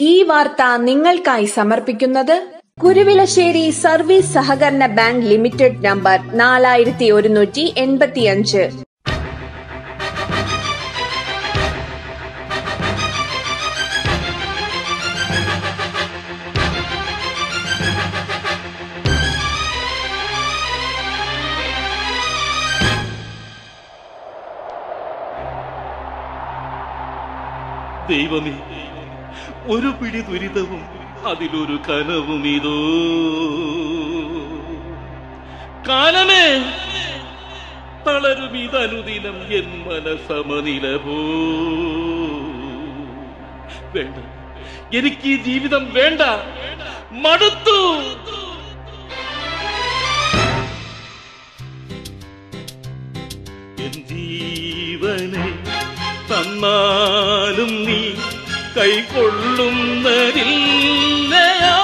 ഈ വാർത്ത നിങ്ങൾക്കായി സമർപ്പിക്കുന്നത് കുരുവിലശ്ശേരി സർവീസ് സഹകരണ ബാങ്ക് ലിമിറ്റഡ് നമ്പർ നാലായിരത്തി ഒരുന്നൂറ്റി എൺപത്തിയഞ്ച് ദൈവമേ ഒരു പിടി ദുരിതവും അതിലൊരു കനവും ഇതോ കാലമേ തളരും ഇതനുദിനം എൻ മനസമനില പോ വേണ്ട എനിക്ക് ഈ ജീവിതം വേണ്ട മടുത്തു എൻ ജീവനെ തന്നാലും നീ കൈക്കൊള്ളുന്നതില്ലയോ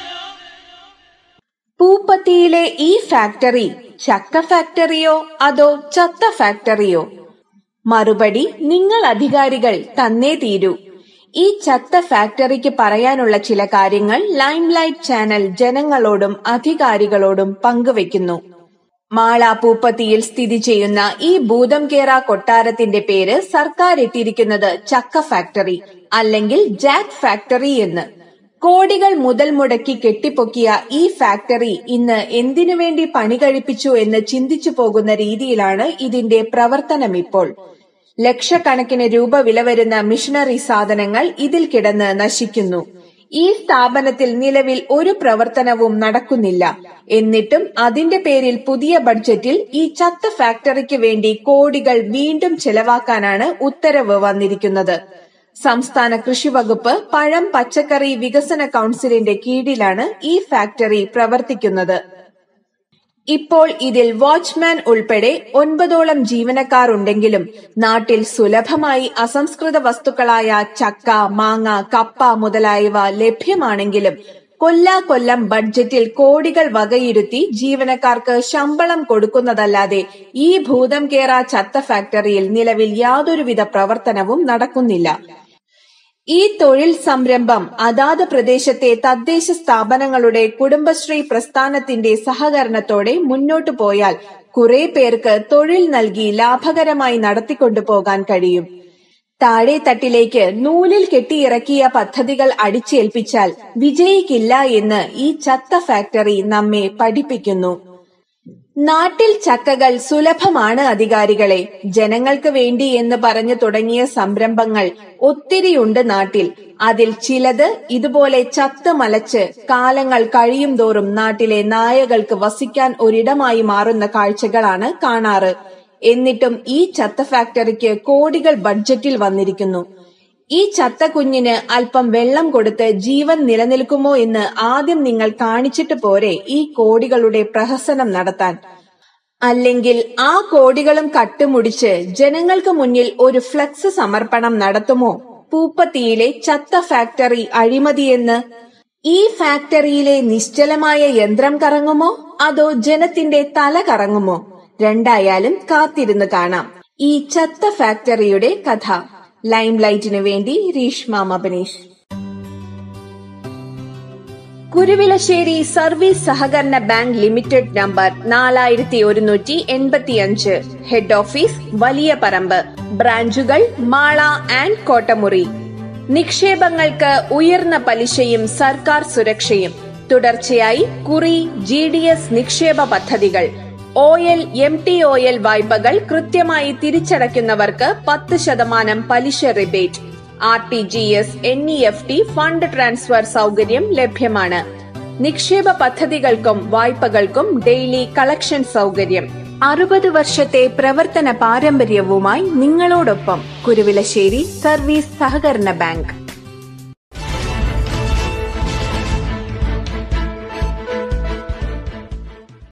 പൂപ്പത്തിയിലെ ഈ ഫാക്ടറി ചക്ക ഫാക്ടറിയോ അതോ ചത്ത ഫാക്ടറിയോ മറുപടി നിങ്ങൾ അധികാരികൾ തന്നേ തീരൂ ഈ ചത്ത ഫാക്ടറിക്ക് പറയാനുള്ള ചില കാര്യങ്ങൾ ലൈംലൈറ്റ് ചാനൽ ജനങ്ങളോടും അധികാരികളോടും പങ്കുവെക്കുന്നു മാള പൂപ്പത്തിയിൽ സ്ഥിതി ചെയ്യുന്ന ഈ ഭൂതം കേറ കൊട്ടാരത്തിന്റെ പേര് സർക്കാർ ഇട്ടിരിക്കുന്നത് ചക്ക ഫാക്ടറി അല്ലെങ്കിൽ ജാക്ക് ഫാക്ടറി എന്ന് കോടികൾ മുതൽ മുടക്കി കെട്ടിപ്പൊക്കിയ ഈ ഫാക്ടറി ഇന്ന് എന്തിനു വേണ്ടി പണി കഴിപ്പിച്ചു എന്ന് ചിന്തിച്ചു പോകുന്ന രീതിയിലാണ് ഇതിന്റെ പ്രവർത്തനം ഇപ്പോൾ ലക്ഷക്കണക്കിന് രൂപ വില വരുന്ന മിഷനറി സാധനങ്ങൾ ഇതിൽ കിടന്ന് നശിക്കുന്നു ഈ സ്ഥാപനത്തിൽ നിലവിൽ ഒരു പ്രവർത്തനവും നടക്കുന്നില്ല എന്നിട്ടും അതിന്റെ പേരിൽ പുതിയ ബഡ്ജറ്റിൽ ഈ ചത്ത ഫാക്ടറിക്ക് വേണ്ടി കോടികൾ വീണ്ടും ചെലവാക്കാനാണ് ഉത്തരവ് വന്നിരിക്കുന്നത് സംസ്ഥാന കൃഷി വകുപ്പ് പഴം പച്ചക്കറി വികസന കൗൺസിലിന്റെ കീഴിലാണ് ഈ ഫാക്ടറി പ്രവർത്തിക്കുന്നത് ഇപ്പോൾ ഇതിൽ വാച്ച്മാൻ ഉൾപ്പെടെ ഒൻപതോളം ജീവനക്കാർ ഉണ്ടെങ്കിലും നാട്ടിൽ സുലഭമായി അസംസ്കൃത വസ്തുക്കളായ ചക്ക മാങ്ങ കപ്പ മുതലായവ ലഭ്യമാണെങ്കിലും കൊല്ലാകൊല്ലം ബഡ്ജറ്റിൽ കോടികൾ വകയിരുത്തി ജീവനക്കാർക്ക് ശമ്പളം കൊടുക്കുന്നതല്ലാതെ ഈ ഭൂതം കേറ ചത്ത ഫാക്ടറിയിൽ നിലവിൽ യാതൊരുവിധ പ്രവർത്തനവും നടക്കുന്നില്ല ഈ തൊഴിൽ സംരംഭം അതാത് പ്രദേശത്തെ തദ്ദേശ സ്ഥാപനങ്ങളുടെ കുടുംബശ്രീ പ്രസ്ഥാനത്തിന്റെ സഹകരണത്തോടെ മുന്നോട്ടു പോയാൽ കുറെ പേർക്ക് തൊഴിൽ നൽകി ലാഭകരമായി നടത്തിക്കൊണ്ടുപോകാൻ കഴിയും താഴെ തട്ടിലേക്ക് നൂലിൽ കെട്ടിയിറക്കിയ പദ്ധതികൾ അടിച്ചേൽപ്പിച്ചാൽ വിജയിക്കില്ല എന്ന് ഈ ചത്ത ഫാക്ടറി നമ്മെ പഠിപ്പിക്കുന്നു നാട്ടിൽ ചക്കകൾ സുലഭമാണ് അധികാരികളെ ജനങ്ങൾക്ക് വേണ്ടി എന്ന് പറഞ്ഞു തുടങ്ങിയ സംരംഭങ്ങൾ ഒത്തിരിയുണ്ട് നാട്ടിൽ അതിൽ ചിലത് ഇതുപോലെ ചത്ത് മലച്ച് കാലങ്ങൾ കഴിയും തോറും നാട്ടിലെ നായകൾക്ക് വസിക്കാൻ ഒരിടമായി മാറുന്ന കാഴ്ചകളാണ് കാണാറ് എന്നിട്ടും ഈ ചത്ത ഫാക്ടറിക്ക് കോടികൾ ബഡ്ജറ്റിൽ വന്നിരിക്കുന്നു ഈ ചത്ത കുഞ്ഞിന് അല്പം വെള്ളം കൊടുത്ത് ജീവൻ നിലനിൽക്കുമോ എന്ന് ആദ്യം നിങ്ങൾ കാണിച്ചിട്ട് പോരെ ഈ കോടികളുടെ പ്രഹസനം നടത്താൻ അല്ലെങ്കിൽ ആ കോടികളും കട്ടുമുടിച്ച് ജനങ്ങൾക്ക് മുന്നിൽ ഒരു ഫ്ലക്സ് സമർപ്പണം നടത്തുമോ പൂപ്പത്തിയിലെ ചത്ത ഫാക്ടറി അഴിമതിയെന്ന് ഈ ഫാക്ടറിയിലെ നിശ്ചലമായ യന്ത്രം കറങ്ങുമോ അതോ ജനത്തിന്റെ തല കറങ്ങുമോ രണ്ടായാലും കാത്തിരുന്ന് കാണാം ഈ ചത്ത ഫാക്ടറിയുടെ കഥ ലൈംലൈറ്റിനു വേണ്ടി രീഷ്മ മബനീഷ് കുരുവിലശ്ശേരി സർവീസ് സഹകരണ ബാങ്ക് ലിമിറ്റഡ് നമ്പർ നാലായിരത്തി ഒരുന്നൂറ്റി എൺപത്തിയഞ്ച് ഹെഡ് ഓഫീസ് വലിയ പറമ്പ് ബ്രാഞ്ചുകൾ മാള ആൻഡ് കോട്ടമുറി നിക്ഷേപങ്ങൾക്ക് ഉയർന്ന പലിശയും സർക്കാർ സുരക്ഷയും തുടർച്ചയായി കുറി ജി ഡി എസ് നിക്ഷേപ പദ്ധതികൾ O L M T O L വായ്പകൾ കൃത്യമായി തിരിച്ചടയ്ക്കുന്നവർക്ക് പത്ത് ശതമാനം പലിശ rebate R T G S N E F T fund transfer സൗകര്യം ലഭ്യമാണ് നിക്ഷേപ പദ്ധതികൾക്കും വായ്പകൾക്കും ഡെയിലി കളക്ഷൻ സൗകര്യം അറുപത് വർഷത്തെ പ്രവർത്തന പാരമ്പര്യവുമായി നിങ്ങളോടൊപ്പം കുരുവിലശ്ശേരി സർവീസ് സഹകരണ ബാങ്ക്